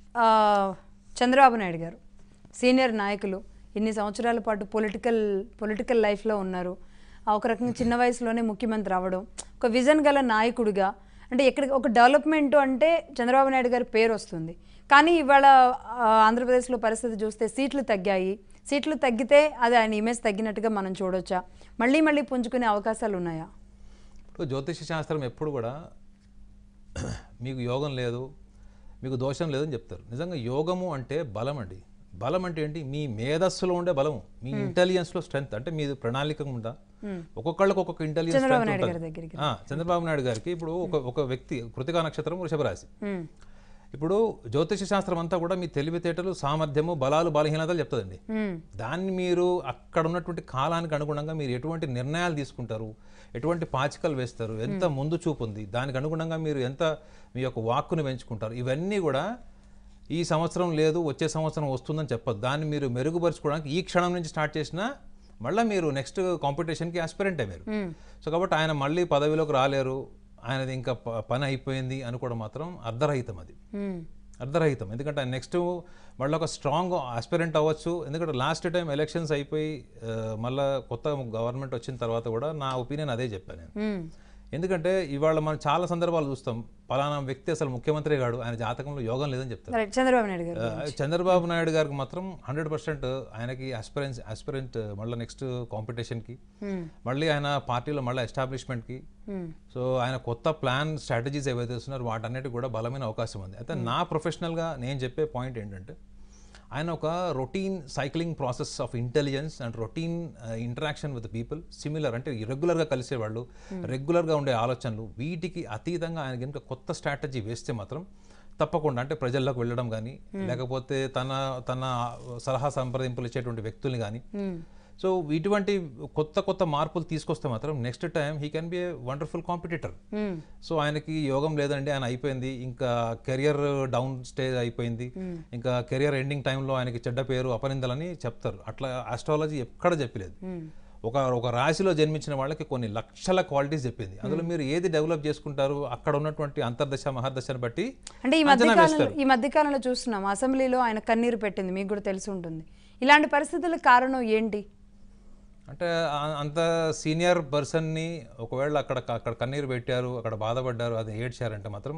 ఆ, చంద్రబాబు నాయుడు గారు సీనియర్ నాయకులు ఇన్ని సంవత్సరాల పాటు పొలిటికల్ పొలిటికల్ లైఫ్లో ఉన్నారు ఆ, ఒక రకంగా చిన్న వయసులోనే ముఖ్యమంత్రి అవ్వడం ఒక విజన్ గల నాయకుడిగా అంటే ఎక్కడ ఒక డెవలప్మెంట్ అంటే చంద్రబాబు నాయుడు గారి పేరు వస్తుంది కానీ ఇవాళ ఆ, ఆంధ్రప్రదేశ్లో పరిస్థితి చూస్తే సీట్లు తగ్గాయి సీట్లు తగ్గితే అది ఆయన ఇమేజ్ తగ్గినట్టుగా మనం చూడొచ్చా మళ్ళీ మళ్ళీ పుంజుకునే అవకాశాలు ఉన్నాయా ఇప్పుడు జ్యోతిష శాస్త్రం ఎప్పుడు కూడా మీకు యోగం లేదు మీకు దోషం లేదని చెప్తారు నిజంగా యోగము అంటే బలం అండి బలం అంటే ఏంటి మీ మేధస్సులో ఉండే బలము మీ ఇంటెలిజెన్స్లో స్ట్రెంత్ అంటే మీ ప్రణాళిక ఉందా ఒక్కొక్కళ్ళకి ఒక్కొక్క ఇంటెలిజెన్స్ చంద్రబాబు స్ట్రెంత్ నాయుడు గారి ఉంటుంది దగ్గరికి ఆ, చంద్రబాబు నాయుడు గారికి ఇప్పుడు ఒక ఒక వ్యక్తి కృతికా నక్షత్రం వృషభ రాశి ఉమ్, ఇప్పుడు జ్యోతిష శాస్త్రం అంతా కూడా మీ తెలివితేటలు సామర్థ్యము బలాలు బలహీనతలు చెప్తుందండి ఉమ్, దాన్ని మీరు అక్కడ ఉన్నటువంటి కాలానికి అనుగుణంగా మీరు ఎటువంటి నిర్ణయాలు తీసుకుంటారు ఎటువంటి పాచికలు వేస్తారు ఎంత ముందు చూపు ఉంది దానికి అనుగుణంగా మీరు ఎంత మీ యొక్క వాక్కును పెంచుకుంటారు ఇవన్నీ కూడా ఈ సంవత్సరం లేదు వచ్చే సంవత్సరం వస్తుందని చెప్పదు దాన్ని మీరు మెరుగుపరుచుకోవడానికి ఈ క్షణం నుంచి స్టార్ట్ చేసినా మళ్ళీ మీరు నెక్స్ట్ కాంపిటీషన్కి ఆస్పిరెంటే మీరు ఉమ్. సో కాబట్టి ఆయన మళ్ళీ పదవిలోకి రాలేరు ఆయనది ఇంకా ప- పని అయిపోయింది అనుకోవడం మాత్రం అర్ధరహితం అది ఉమ్, అర్ధరహితం ఎందుకంటే ఆయన నెక్స్ట్ మళ్ళీ ఒక స్ట్రాంగ్ ఆస్పిరెంట్ అవ్వచ్చు ఎందుకంటే లాస్ట్ టైం ఎలక్షన్స్ అయిపోయి ఆ, మళ్ళా కొత్త గవర్నమెంట్ వచ్చిన తర్వాత కూడా నా ఒపీనియన్ అదే చెప్పాను నేను ఉమ్, ఎందుకంటే ఇవాళ మనం చాలా సందర్భాలు చూస్తాం పలానా వ్యక్తి అసలు ముఖ్యమంత్రి గాడు ఆయన జాతకంలో యోగం లేదని చెప్తారు రైట్ చంద్రబాబు నాయుడు గారు ఆ, చంద్రబాబు నాయుడు గారికి మాత్రం హండ్రెడ్ పర్సెంట్ ఆయనకి ఆస్పిరెన్స్ ఆస్పిరెంట్ మళ్ళీ నెక్స్ట్ కాంపిటీషన్కి ఉమ్, మళ్ళీ ఆయన పార్టీలో మళ్ళీ ఎస్టాబ్లిష్మెంట్కి ఉమ్, సో ఆయన కొత్త ప్లాన్ స్ట్రాటజీస్ ఏవైతే వస్తున్నారో వాటన్నిటికి కూడా బలమైన అవకాశం ఉంది అయితే నా ప్రొఫెషనల్గా నేను చెప్పే పాయింట్ ఏంటంటే ఆయన ఒక routine cycling process of intelligence and routine interaction with people similar అంటే రెగ్యులర్గా కలిసేవాళ్ళు రెగ్యులర్గా ఉండే ఆలోచనలు వీటికి అతీతంగా ఆయన కనుక కొత్త స్ట్రాటజీ వేస్తే మాత్రం తప్పకుండా అంటే ప్రజల్లోకి వెళ్ళడం కానీ లేకపోతే తన తన సలహా సంప్రదింపులు ఇచ్చేటువంటి వ్యక్తుల్ని కానీ ఉమ్, సో ఇటువంటి కొత్త కొత్త మార్పులు తీసుకొస్తే మాత్రం next time he can be a wonderful competitor um, so ఆయనకి యోగం లేదండి ఆయన అయిపోయింది ఇంకా కెరియర్ డౌన్ స్టేజ్ అయిపోయింది ఇంకా కెరియర్ ఎండింగ్ టైంలో ఆయనకి చెడ్డ పేరు అపనిందలని చెప్తారు అట్లా ఆస్ట్రాలజీ ఎక్కడ చెప్పలేదు ఉమ్. ఒక ఒక రాశిలో జన్మించిన వాళ్ళకి కొన్ని లక్షల క్వాలిటీస్ చెప్పింది అందులో మీరు ఏది డెవలప్ చేసుకుంటారు అక్కడ ఉన్నటువంటి అంతర్దశ మహర్దశని బట్టి అంటే ఈ అంచనా మధ్యకాలంలో వేస్తారు. ఈ మధ్యకాలంలో చూస్తున్నాం అసెంబ్లీలో ఆయన కన్నీరు పెట్టింది మీకు కూడా తెలిసి ఉంటుంది ఇలాంటి పరిస్థితులకు కారణం ఏంటి అంటే ఆ- అంత సీనియర్ పర్సన్ని ఒకవేళ అక్కడ అక్కడ కన్నీరు పెట్టారు అక్కడ బాధపడ్డారు అది ఏడ్చారంటే మాత్రం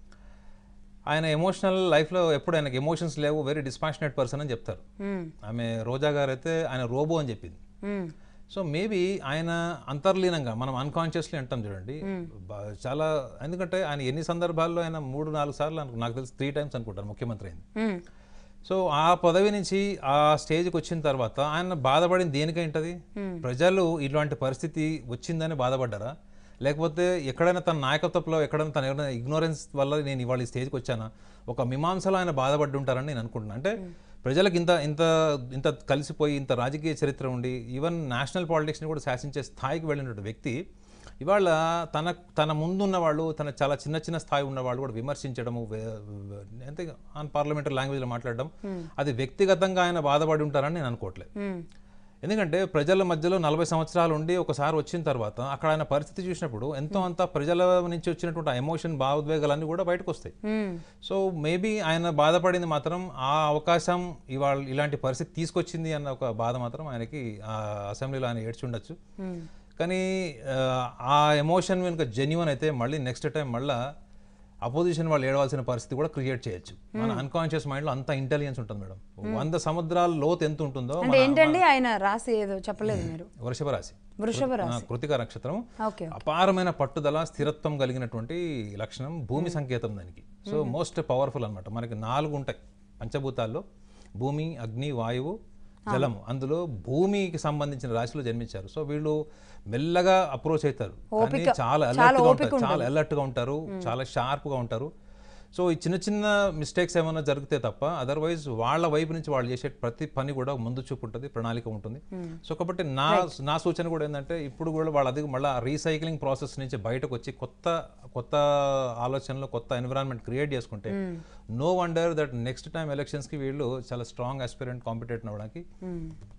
ఆయన ఎమోషనల్ లైఫ్లో ఎప్పుడు ఆయనకి ఎమోషన్స్ లేవు వెరీ డిస్పాషనేట్ పర్సన్ అని చెప్తారు ఉమ్, ఆమె రోజా గారు అయితే ఆయన రోబో అని చెప్పింది ఉమ్, సో మేబీ ఆయన అంతర్లీనంగా మనం అన్కాన్షియస్లీ అంటాం చూడండి బా- చాలా ఎందుకంటే ఆయన ఎన్ని సందర్భాల్లో ఆయన మూడు నాలుగు సార్లు అనుకు- నాకు తెలిసి త్రీ టైమ్స్ అనుకుంటారు ముఖ్యమంత్రి అయింది ఉమ్, సో ఆ పదవి నుంచి ఆ స్టేజ్కి వచ్చిన తర్వాత ఆయన బాధపడింది దేనికైంటది ప్రజలు ఇలాంటి పరిస్థితి వచ్చిందని బాధపడ్డారా లేకపోతే ఎక్కడైనా తన నాయకత్వంలో ఎక్కడైనా తన ఎవరైనా ఇగ్నోరెన్స్ వల్ల నేను ఇవాళ ఈ స్టేజ్కి వచ్చానా ఒక మీమాంసలో ఆయన బాధపడి ఉంటారని నేను అనుకుంటున్నాను అంటే ప్రజలకు ఇంత ఇంత ఇంత కలిసిపోయి ఇంత రాజకీయ చరిత్ర ఉండి ఈవెన్ నేషనల్ పాలిటిక్స్ని కూడా శాసించే స్థాయికి వెళ్ళినటువంటి వ్యక్తి ఇవాళ తన తన ముందున్న వాళ్ళు తన చాలా చిన్న చిన్న స్థాయి ఉన్న వాళ్ళు కూడా విమర్శించడము వే- వే- అంతే ఆన్ పార్లమెంటరీ లాంగ్వేజ్లో మాట్లాడడం అది వ్యక్తిగతంగా ఆయన బాధపడి ఉంటారని నేను అనుకోవట్లేదు ఉమ్, ఎందుకంటే ప్రజల మధ్యలో నలభై సంవత్సరాలు ఉండి ఒకసారి వచ్చిన తర్వాత అక్కడ ఆయన పరిస్థితి చూసినప్పుడు ఎంతో అంత ప్రజల నుంచి వచ్చినటువంటి ఎమోషన్ భావోద్వేగాలన్నీ కూడా బయటకు వస్తాయి ఉమ్, సో మేబీ ఆయన బాధపడింది మాత్రం ఆ అవకాశం ఇవాళ ఇలాంటి పరిస్థితి తీసుకొచ్చింది అన్న ఒక బాధ మాత్రం ఆయనకి ఆ అసెంబ్లీలో ఆయన ఏడ్చి ఉండొచ్చు ఉమ్. కానీ ఆ, ఆ ఎమోషన్ కనుక జెన్యున్ అయితే మళ్ళీ నెక్స్ట్ టైం మళ్ళీ అపోజిషన్ వాళ్ళు ఏడవలసిన పరిస్థితి కూడా క్రియేట్ చేయొచ్చు మన అన్కాన్షియస్ మైండ్లో అంత ఇంటెలిజెన్స్ ఉంటుంది మేడం వంద సముద్రాల లోతు ఎంత ఉంటుందో అంటే ఏంటండి ఆయన రాసి ఏదో చెప్పలేదు మీరు వృషభ రాశి వృషభ ఆ, కృతిక నక్షత్రం ఓకే అపారమైన పట్టుదల స్థిరత్వం కలిగినటువంటి లక్షణం భూమి సంకేతం దానికి సో మోస్ట్ పవర్ఫుల్ అన్నమాట మనకి నాలుగు ఉంటాయి పంచభూతాల్లో భూమి అగ్ని వాయువు జలము అందులో భూమికి సంబంధించిన రాశిలో జన్మించారు సో వీళ్ళు మెల్లగా అప్రోచ్ అవుతారు కానీ చాలా alert గా ఉంటారు చాలా alert గా ఉంటారు చాలా sharp గా ఉంటారు సో ఈ చిన్న చిన్న మిస్టేక్స్ ఏమైనా జరిగితే తప్ప అదర్వైజ్ వాళ్ళ వైపు నుంచి వాళ్ళు చేసే ప్రతి పని కూడా ముందు చూపు ఉంటుంది ప్రణాళిక ఉంటుంది సో కాబట్టి నా నా సూచన కూడా ఏంటంటే ఇప్పుడు కూడా వాళ్ళు అది మళ్ళీ రీసైక్లింగ్ ప్రాసెస్ నుంచి బయటకు వచ్చి కొత్త కొత్త ఆలోచనలు కొత్త ఎన్విరాన్మెంట్ క్రియేట్ చేసుకుంటే no wonder that next time ఎలక్షన్స్కి వీళ్ళు చాలా స్ట్రాంగ్ ఆస్పిరెంట్ కాంపిటేట్ అవ్వడానికి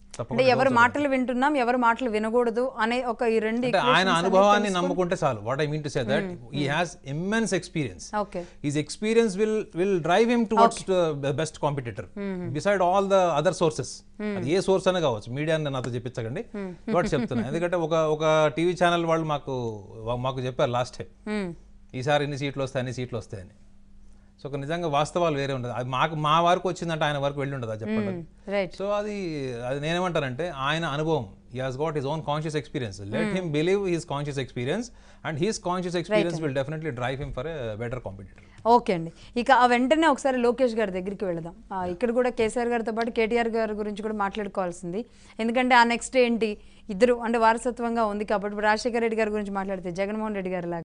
అంటే తప్పకుండా ఎవరి మాటలు వింటున్నాం ఎవరి మాటలు వినకూడదు అనే ఒక ఈ రెండు అంటే ఆయన అనుభవాన్ని నమ్ముకుంటే చాలు what I mean to say that he has immense experience okay his experience will will drive him towards the best competitor beside all the other sources అది ఏ సోర్స్ అనే కావచ్చు మీడియా నాతో చెప్పించకండి బట్ చెప్తున్నా ఎందుకంటే ఒక ఒక టీవీ ఛానల్ వాళ్ళు మాకు వా- మాకు చెప్పారు లాస్ట్ టైం ఈసారి ఇన్ని సీట్లు వస్తాయి అన్ని సీట్లు వస్తాయని సో ఒక నిజంగా వాస్తవాలు వేరే ఉండదు అది మాకు మా వరకు వచ్చిందంటే ఆయన వరకు వెళ్ళి ఉండదు అది చెప్పండి రైట్ సో అది అది నేనేమంటానంటే ఆయన అనుభవం he has got his own conscious experience let him believe his conscious experience and his conscious experience will definitely drive him for a better competitor okay అండి ఇక ఆ వెంటనే ఒకసారి లోకేష్ గారి దగ్గరికి వెళదాం ఆ, ఇక్కడ కూడా కేసీఆర్ గారితో పాటు కేటీఆర్ గారి గురించి కూడా మాట్లాడుకోవాల్సింది ఎందుకంటే ఆ నెక్స్ట్ ఏంటి ఇద్దరు అంటే వారసత్వంగా ఉంది కాబట్టి ఇప్పుడు రాజశేఖర రెడ్డి గారి గురించి మాట్లాడితే జగన్మోహన్ రెడ్డి గారి లాగా